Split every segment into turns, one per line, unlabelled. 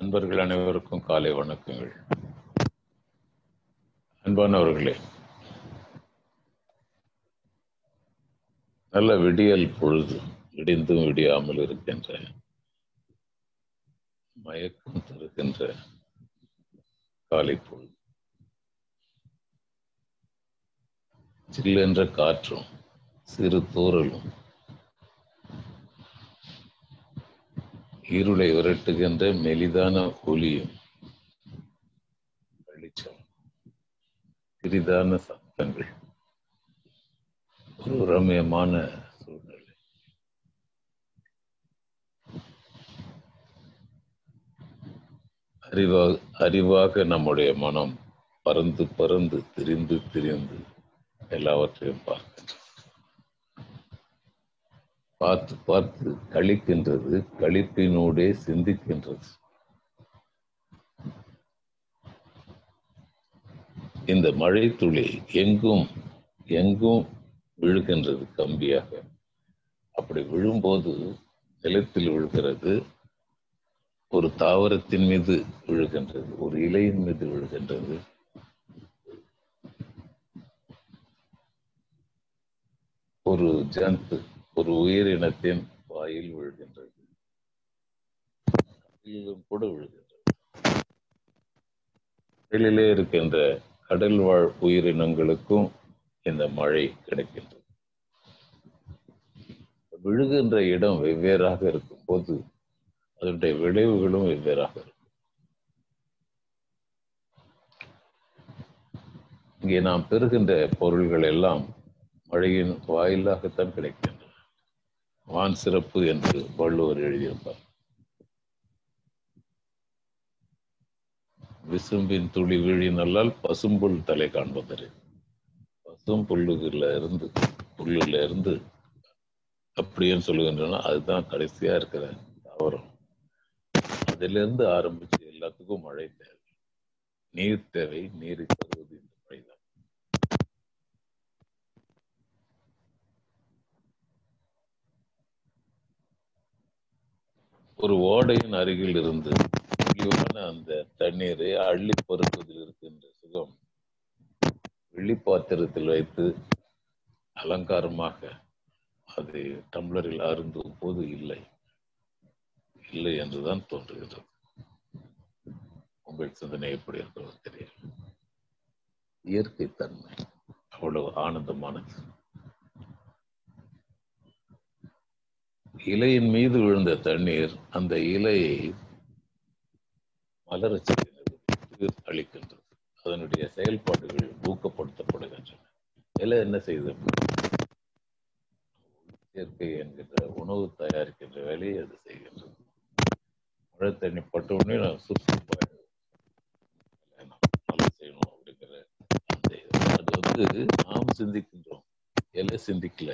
நண்பர்கள் அனைவருக்கும் காலை வணக்கங்கள் அன்பானவர்களே நல்ல விடியல் பொழுது விடிந்தும் விடியாமல் இருக்கின்ற மயக்கம் தருகின்ற காலை பொழுது சில்லென்ற காற்றும் சிறு தூறலும் இருளை விரட்டுகின்ற மெலிதான ஒலியும் வெளிச்சம் சிறிதான சத்தங்கள் ஒரு ரம்யமான சூழ்நிலை அறிவாக அறிவாக நம்முடைய மனம் பறந்து பறந்து திரிந்து திரிந்து எல்லாவற்றையும் பார்க்கின்றது பார்த்து பார்த்து கழிக்கின்றது கழிப்பினூடே சிந்திக்கின்றது இந்த மழை துளி எங்கும் எங்கும் விழுகின்றது கம்பியாக அப்படி விழும்போது நிலத்தில் விழுகிறது ஒரு தாவரத்தின் மீது விழுகின்றது ஒரு இலையின் மீது விழுகின்றது ஒரு ஜந்து ஒரு உயிரினத்தின் வாயில் விழுகின்றது கடலிலும் கூட விழுகின்றது கடலிலே இருக்கின்ற கடல் வாழ் உயிரினங்களுக்கும் இந்த மழை கிடைக்கின்றது விழுகின்ற இடம் வெவ்வேறாக இருக்கும் போது அதனுடைய விளைவுகளும் வெவ்வேறாக இருக்கும் இங்கே நாம் பெறுகின்ற பொருள்கள் எல்லாம் மழையின் வாயிலாகத்தான் கிடைக்கின்றன வான் சிறப்பு என்று வள்ளுவர் எழுதியிருப்பார் விசும்பின் துளி விழினல்லால் பசும்புல் தலை காண்பதற்கு பசும் புல்லுல இருந்து புல்லுல இருந்து அப்படின்னு சொல்லுகின்றன அதுதான் கடைசியா இருக்கிற தாவரம் அதுல இருந்து ஆரம்பிச்சு எல்லாத்துக்கும் மழை தேவை நீர் தேவை நீரை தருவது இந்த மழைதான் ஒரு ஓடையின் அருகில் இருந்து தெளிவான அந்த தண்ணீரை அள்ளி பருப்பதில் இருக்கின்ற சுகம் வெள்ளிப்பாத்திரத்தில் வைத்து அலங்காரமாக அதை டம்ளரில் அருந்தும் போது இல்லை இல்லை என்றுதான் தோன்றுகிறது உங்கள் சிந்தனை எப்படி இருக்கிறது தெரியல இயற்கை தன்மை அவ்வளவு ஆனந்தமானது இலையின் மீது விழுந்த தண்ணீர் அந்த இலையை மலரச் செய்கின்றது அளிக்கின்றது அதனுடைய செயல்பாடுகள் ஊக்கப்படுத்தப்படுகின்றன இலை என்ன செய்யுது இயற்கை என்கின்ற உணவு தயாரிக்கின்ற வேலையை அது செய்கின்றது மழை தண்ணி பட்ட உடனே நான் சுறுசுறுப்பாக நல்லா செய்யணும் அப்படிங்கிற அந்த அது வந்து நாம் சிந்திக்கின்றோம் இலை சிந்திக்கல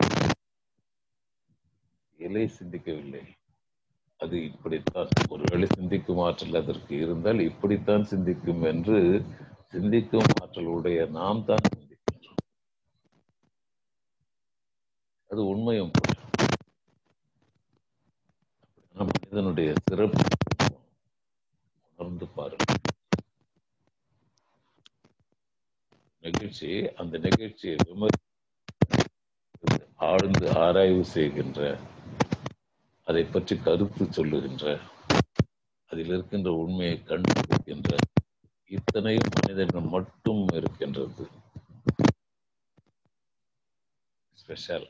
இலை சிந்திக்கவில்லை அது இப்படித்தான் ஒருவேளை சிந்திக்கும் ஆற்றல் அதற்கு இருந்தால் இப்படித்தான் சிந்திக்கும் என்று சிந்திக்கும் ஆற்றல் உடைய நாம் தான் சிந்திக்கின்றோம் அது உண்மையும் கூட மனிதனுடைய சிறப்பு உணர்ந்து பாருங்கள் நிகழ்ச்சி அந்த நிகழ்ச்சியை விமர் ஆழ்ந்து ஆராய்வு செய்கின்ற அதை பற்றி கருத்து சொல்லுகின்ற அதில் இருக்கின்ற உண்மையை கண்டுபிடிக்கின்ற இத்தனையும் மனிதர்கள் மட்டும் இருக்கின்றது ஸ்பெஷல்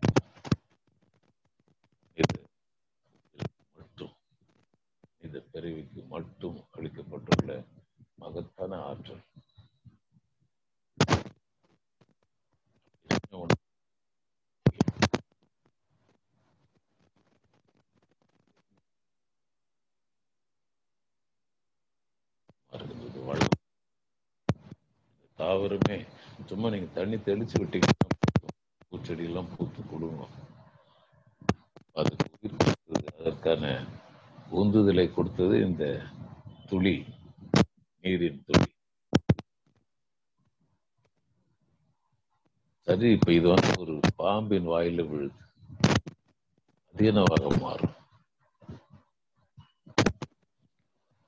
இது மட்டும் இந்த பிறவிக்கு மட்டும் அளிக்கப்பட்டுள்ள மகத்தான ஆற்றல் தாவரமே சும்மா நீங்க தண்ணி தெளிச்சு விட்டீங்கன்னா பூச்செடி எல்லாம் பூத்து கொடுங்க அதுக்கு உயிர் கொடுத்தது அதற்கான உந்துதலை கொடுத்தது இந்த துளி நீரின் துளி சரி இப்ப இது வந்து ஒரு பாம்பின் வாயில விழுது அது என்னவாக மாறும்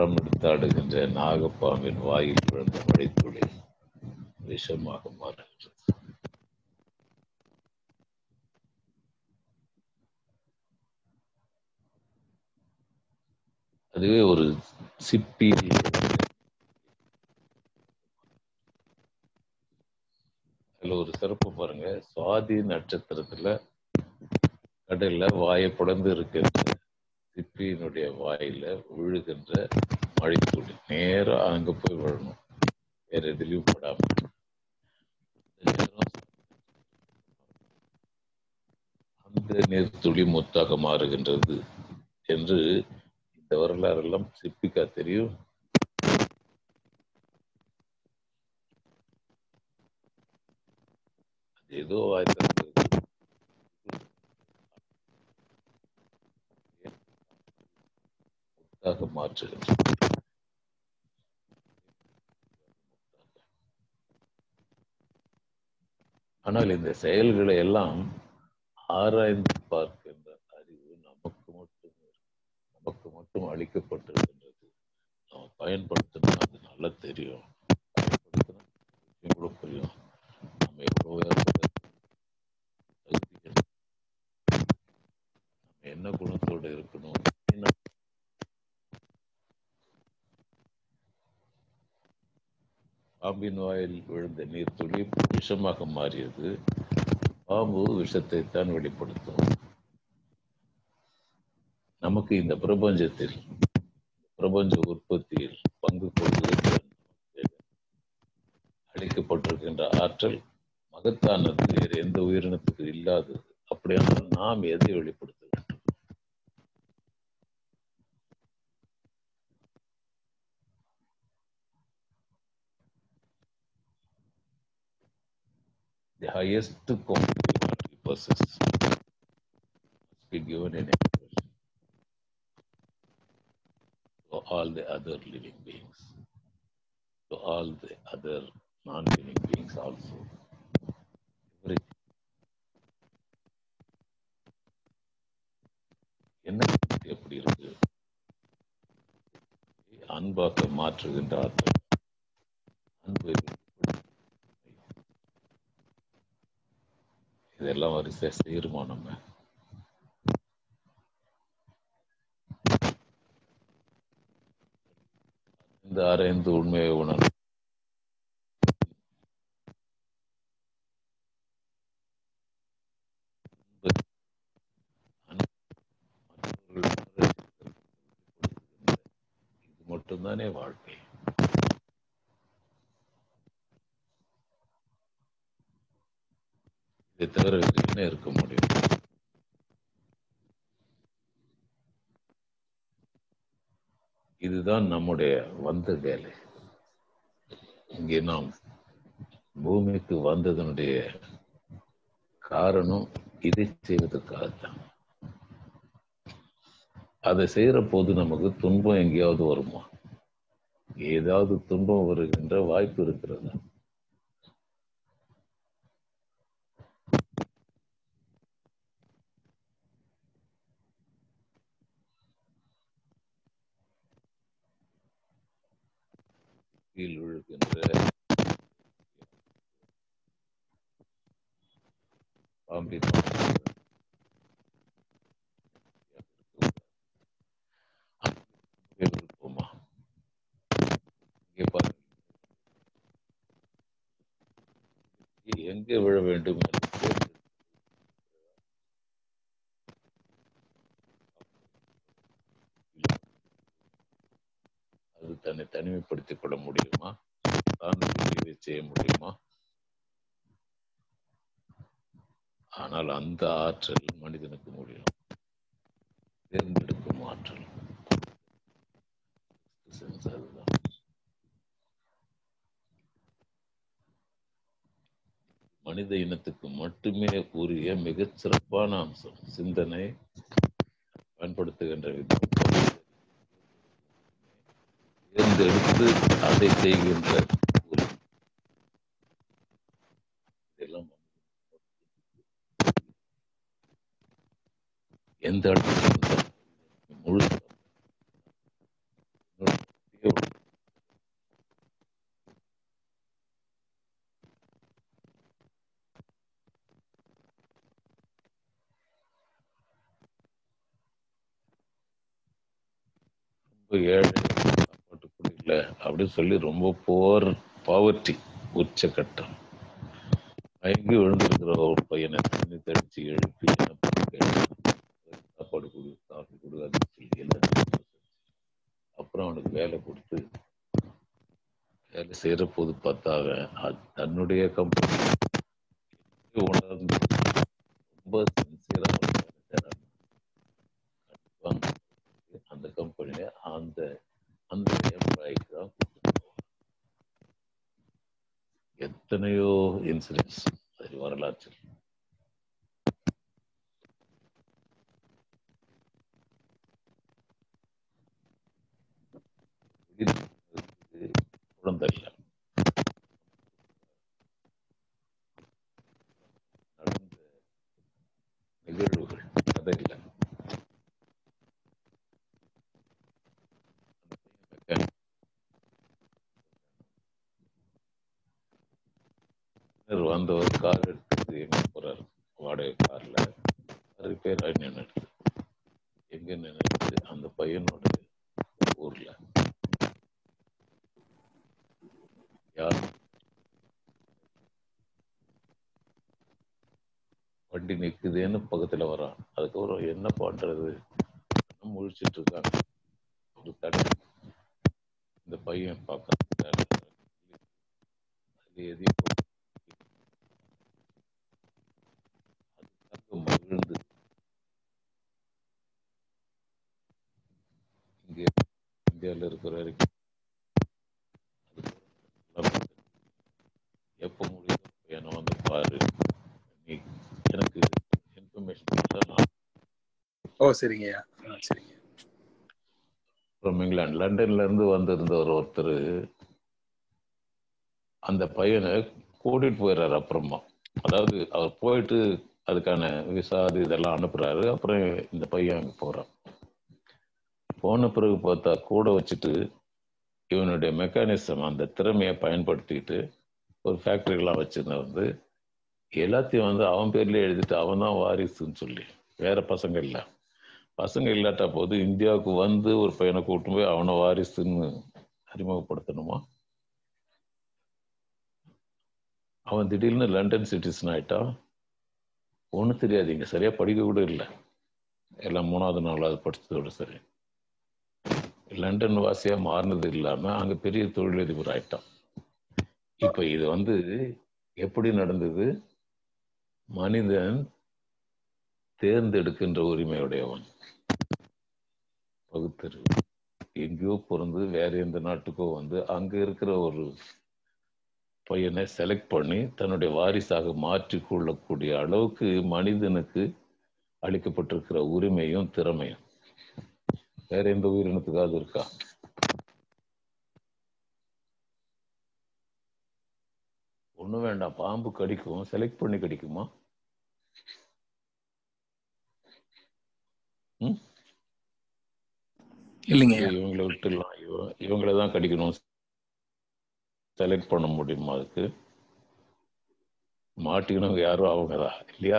படம் எடுத்தாடுகின்ற நாகப்பாம்பின் வாயில் விழுந்த மழைத்துளி விஷமாக மாறுகிறது அதுவே ஒரு சிப்பி அதுல ஒரு சிறப்பு பாருங்க சுவாதி நட்சத்திரத்துல கடல்ல வாயை புடந்து இருக்கின்ற சிப்பியினுடைய வாயில விழுகின்ற மழைத்துளி நேரா அங்க போய் விழணும் வேற எதுலயும் படாம அந்த நீர்த்துளி முத்தாக மாறுகின்றது என்று இந்த வரலாறு எல்லாம் சிப்பிக்கா தெரியும் ஏதோ ஆயிரத்தி முத்தாக மாற்றுகின்றது ஆனால் இந்த செயல்களை எல்லாம் ஆராய்ந்து பார்க்கின்ற அறிவு நமக்கு மட்டும் நமக்கு மட்டும் அளிக்கப்பட்டிருக்கின்றது நம்ம பயன்படுத்தினா அது நல்லா தெரியும் பயன்படுத்தினா கூட புரியும் நம்ம எவ்வளவு நம்ம என்ன குணத்தோட இருக்கணும் பாம்பின் வாயில் விழுந்த நீர் துளி விஷமாக மாறியது பாம்பு விஷத்தை தான் வெளிப்படுத்தும் நமக்கு இந்த பிரபஞ்சத்தில் பிரபஞ்ச உற்பத்தியில் பங்கு கொள்வதற்கு அளிக்கப்பட்டிருக்கின்ற ஆற்றல் மகத்தானது வேறு எந்த உயிரினத்துக்கு இல்லாதது அப்படியானால் நாம் எதை வெளிப்படுத்த வேண்டும் the highest quality that we possess must be given in expression to all the other living beings, to all the other non-living beings also. Every என்ன எப்படி இருக்கு அன்பாக்க மாற்றுகின்ற ஆற்றல் அன்பு இதெல்லாம் வரிசை செய்யணுமா நம்ம இந்த ஆராய்ந்து உண்மையை உணர் இது மட்டும்தானே வாழ்க்கை இதை தவிர வேறு என்ன இருக்க முடியும் இதுதான் நம்முடைய வந்த வேலை இங்கே நாம் பூமிக்கு வந்ததனுடைய காரணம் இதை செய்வதற்காகத்தான் அதை செய்யற போது நமக்கு துன்பம் எங்கேயாவது வருமா ஏதாவது துன்பம் வருகின்ற வாய்ப்பு இருக்கிறதா கீழ் விழுகின்ற பாம்பின் இருப்போமா இங்கே பாருங்க எங்கே விழ வேண்டும் என்று தேர்ந்தெடுத்து அது தன்னை தனிமைப்படுத்திக் கொள்ள முடியுமா தான் இதை செய்ய முடியுமா ஆனால் அந்த ஆற்றல் மனிதனுக்கு முடியும் தேர்ந்தெடுக்கும் ஆற்றல் Sense அதுதான் மனித இனத்துக்கு மட்டுமே உரிய மிகச் சிறப்பான அம்சம் சிந்தனை பயன்படுத்துகின்ற விதம் தேர்ந்தெடுத்து அதை செய்கின்ற ஒரு இதெல்லாம் எந்த இடத்துல முழு ரொம்ப ஏழை சாப்பாட்டு கூட இல்லை அப்படின்னு சொல்லி ரொம்ப போர் பாவர்ட்டி உச்சக்கட்டம் மயங்கி விழுந்திருக்கிற ஒரு பையனை தண்ணி தெளிச்சு எழுப்பி என்ன பண்ணி கேட்டான். சாப்பாடு கொடு காஃபி கொடு அப்படின்னு சொல்லி எல்லாத்தையும் அப்புறம் அவனுக்கு வேலை கொடுத்து வேலை செய்யற போது பார்த்தா அவன் அது தன்னுடைய கம்பெனி உணர்ந்து ரொம்ப சின்சியரா வேலை செய்யறான் கண்டிப்பா அந்த கம்பெனியை அந்த அந்த எம்ப்ளாய்க்கு தான் கொடுத்துட்டு போவான். எத்தனையோ இன்சிடென்ட்ஸ் அது வரலாற்று குழந்தை இல்லை நடந்த நிகழ்வுகள் கதை இல்லை வந்தவர் கார் எடுத்து எங்க போறாரு வாடகை கார்ல ரிப்பேர் ஆகி நின்றுட்டு எங்க நின்றுட்டு அந்த பையனோட ஊர்ல யார் வண்டி நிக்குதுன்னு பக்கத்துல வரான் அதுக்கப்புறம் என்ன பண்றது முழிச்சிட்டு இருக்காங்க ஒரு தடை இந்த பையன் பார்க்க அது எதையும் அதுக்காக மகிழ்ந்து இங்க இந்தியாவில் இருக்கிற வரைக்கும் எப்போ முடியுதோ என்னை வந்து பாரு நீ எனக்கு இன்ஃபர்மேஷன் நான்
ஓ சரிங்கய்யா ஆ சரிங்க
ஃப்ரம் இங்கிலாந்து லண்டன்ல இருந்து வந்திருந்தவர் ஒருத்தர் அந்த பையனை கூட்டிட்டு போயிடுறாரு அப்புறமா அதாவது அவர் போயிட்டு அதுக்கான விசா அது இதெல்லாம் அனுப்புறாரு அப்புறம் இந்த பையன் அங்கே போறான் போன பிறகு பார்த்தா கூட வச்சுட்டு இவனுடைய மெக்கானிசம் அந்த திறமையை பயன்படுத்திட்டு ஒரு ஃபேக்டரிலாம் வச்சிருந்த வந்து எல்லாத்தையும் வந்து அவன் பேர்லயே எழுதிட்டு அவன் தான் வாரிசுன்னு சொல்லி வேற பசங்க இல்லை பசங்க இல்லாட்டா போது இந்தியாவுக்கு வந்து ஒரு பையனை கூட்டு போய் அவனை வாரிசுன்னு அறிமுகப்படுத்தணுமா அவன் திடீர்னு லண்டன் சிட்டிசன் ஆயிட்டான் ஒன்றும் தெரியாது இங்க சரியா படிக்க கூட இல்லை எல்லாம் மூணாவது நாலாவது படிச்சதோட சரி லண்டன் வாசியா மாறினது இல்லாம அங்க பெரிய தொழிலதிபர் ஆயிட்டான் இப்ப இது வந்து எப்படி நடந்தது மனிதன் தேர்ந்தெடுக்கின்ற உரிமையுடையவன் பகுத்தறிவு எங்கேயோ பிறந்து வேற எந்த நாட்டுக்கோ வந்து அங்க இருக்கிற ஒரு பையனை செலக்ட் பண்ணி தன்னுடைய வாரிசாக மாற்றி கொள்ளக்கூடிய அளவுக்கு மனிதனுக்கு அளிக்கப்பட்டிருக்கிற உரிமையும் திறமையும் வேற எந்த உயிரினத்துக்காவது இருக்கா ஒண்ணும் வேண்டாம் பாம்பு கடிக்கும் செலக்ட் பண்ணி கடிக்குமா ம்
இல்லைங்க
இவங்களை விட்டுடலாம் இவ இவங்களை தான் கடிக்கணும் செலக்ட் பண்ண முடியுமா அதுக்கு மாட்டிக்கணும் யாரும் அவங்க தான் இல்லையா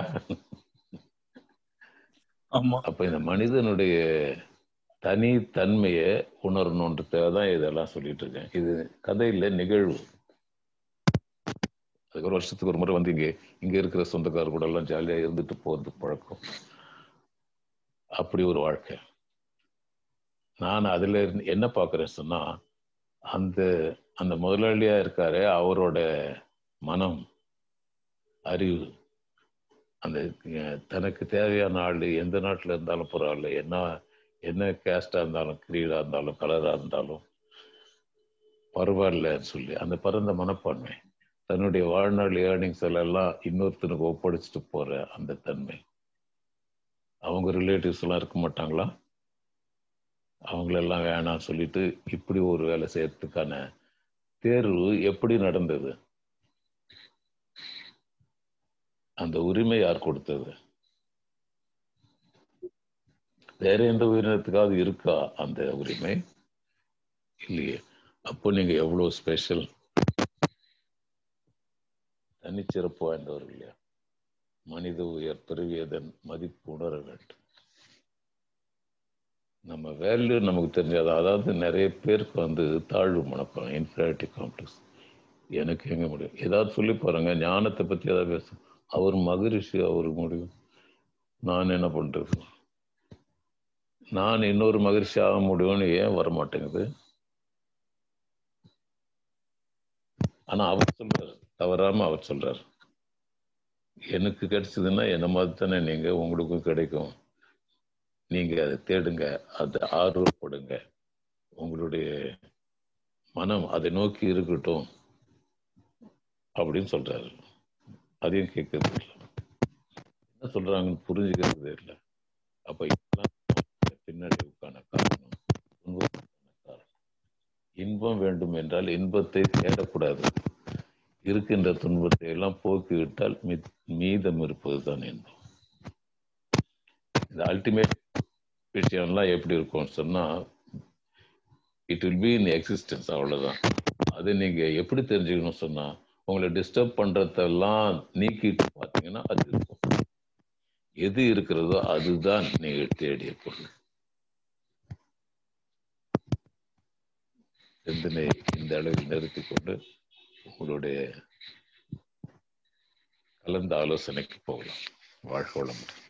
ஆமா
அப்ப இந்த மனிதனுடைய தனி தன்மையை உணரணுன்றதுக்காக தான் இதெல்லாம் சொல்லிட்டு இருக்கேன் இது கதையில நிகழ்வு அதுக்கு ஒரு வருஷத்துக்கு ஒரு முறை வந்து இங்க இங்க இருக்கிற சொந்தக்காரர் கூட எல்லாம் ஜாலியா இருந்துட்டு போறது பழக்கம் அப்படி ஒரு வாழ்க்கை நான் அதுல இருந்து என்ன பாக்குறேன் சொன்னா அந்த அந்த முதலாளியா இருக்காரு அவரோட மனம் அறிவு அந்த அஹ், தனக்கு தேவையான ஆள் எந்த நாட்டுல இருந்தாலும் பரவாயில்ல என்ன என்ன கேஸ்டா இருந்தாலும் கிரீடா இருந்தாலும் கலரா இருந்தாலும் பரவாயில்லன்னு சொல்லி அந்த பரந்த மனப்பான்மை தன்னுடைய வாழ்நாள் ஏர்னிங்ஸ் எல்லாம் இன்னொருத்தனுக்கு ஒப்படைச்சிட்டு போற அந்த தன்மை அவங்க ரிலேட்டிவ்ஸ் எல்லாம் இருக்க மாட்டாங்களா அவங்களெல்லாம் வேணாம் சொல்லிட்டு இப்படி ஒரு வேலை செய்யறதுக்கான தேர்வு எப்படி நடந்தது அந்த உரிமை யார் கொடுத்தது வேற எந்த உயிரினத்துக்காவது இருக்கா அந்த உரிமை இல்லையே அப்போ நீங்க எவ்வளவு ஸ்பெஷல் தனிச்சிறப்பு வாய்ந்தவர் இல்லையா மனித உயர் பிறவியதன் மதிப்பு உணர வேண்டும் நம்ம வேல்யூ நமக்கு தெரிஞ்சது அதாவது நிறைய பேருக்கு வந்து தாழ்வு மனப்பாங்க இன்ஃபீரியாரிட்டி காம்ப்ளெக்ஸ் எனக்கு எங்க முடியும் ஏதாவது சொல்லி பாருங்க ஞானத்தை பத்தி ஏதாவது பேச அவர் மகரிஷி அவருக்கு முடியும் நான் என்ன பண்றது நான் இன்னொரு மகிழ்ச்சி ஆக முடியும்னு ஏன் வர மாட்டேங்குது ஆனா அவர் சொல்றாரு தவறாம அவர் சொல்றாரு எனக்கு கிடைச்சதுன்னா என்ன மாதிரி தானே நீங்க உங்களுக்கும் கிடைக்கும் நீங்க அதை தேடுங்க அதை ஆர்வப்படுங்க உங்களுடைய மனம் அதை நோக்கி இருக்கட்டும் அப்படின்னு சொல்றாரு அதையும் கேட்கறது இல்லை என்ன சொல்றாங்கன்னு புரிஞ்சுக்கிறது இல்லை அப்ப இதெல்லாம் பின்னடைவுக்கான காரணம் துன்பத்துக்கான காரணம் இன்பம் வேண்டும் என்றால் இன்பத்தை தேடக்கூடாது இருக்கின்ற துன்பத்தை எல்லாம் போக்கிவிட்டால் மீதம் இருப்பதுதான் இன்பம் இந்த அல்டிமேட் விஷயம்லாம் எப்படி இருக்கும்னு சொன்னா it will be in existence அவ்வளவுதான் அது நீங்க எப்படி தெரிஞ்சுக்கணும் சொன்னா உங்களை டிஸ்டர்ப் பண்றதெல்லாம் நீக்கிட்டு பார்த்தீங்கன்னா அது இருக்கும் எது இருக்கிறதோ அதுதான் நீங்க தேடிய பொருள் சிந்தனை இந்த அளவில் நிறுத்தி கொண்டு உங்களுடைய கலந்த ஆலோசனைக்கு போகலாம் வாழ்க்கை வளமுடன்